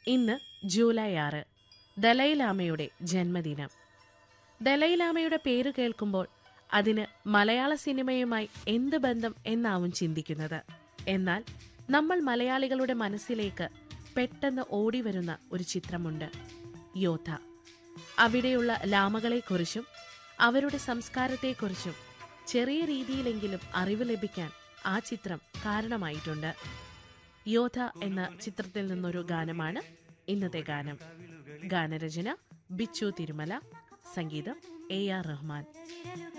ഇന്ന് ജൂലൈ ആറ് ദലൈലാമയുടെ ജന്മദിനം ദലൈലാമയുടെ പേര് കേൾക്കുമ്പോൾ അതിന് മലയാള സിനിമയുമായി എന്ത് ബന്ധം എന്നാവും ചിന്തിക്കുന്നത് എന്നാൽ നമ്മൾ മലയാളികളുടെ മനസ്സിലേക്ക് പെട്ടെന്ന് ഓടിവരുന്ന ഒരു ചിത്രമുണ്ട് യോധ അവിടെയുള്ള ലാമകളെക്കുറിച്ചും അവരുടെ സംസ്കാരത്തെക്കുറിച്ചും ചെറിയ രീതിയിലെങ്കിലും അറിവ് ലഭിക്കാൻ ആ ചിത്രം കാരണമായിട്ടുണ്ട് യോധ എന്ന ചിത്രത്തിൽ നിന്നൊരു ഗാനമാണ് ഇന്നത്തെ ഗാനം ഗാനരചന ബിച്ചു തിരുമല സംഗീതം എ ആർ റഹ്മാൻ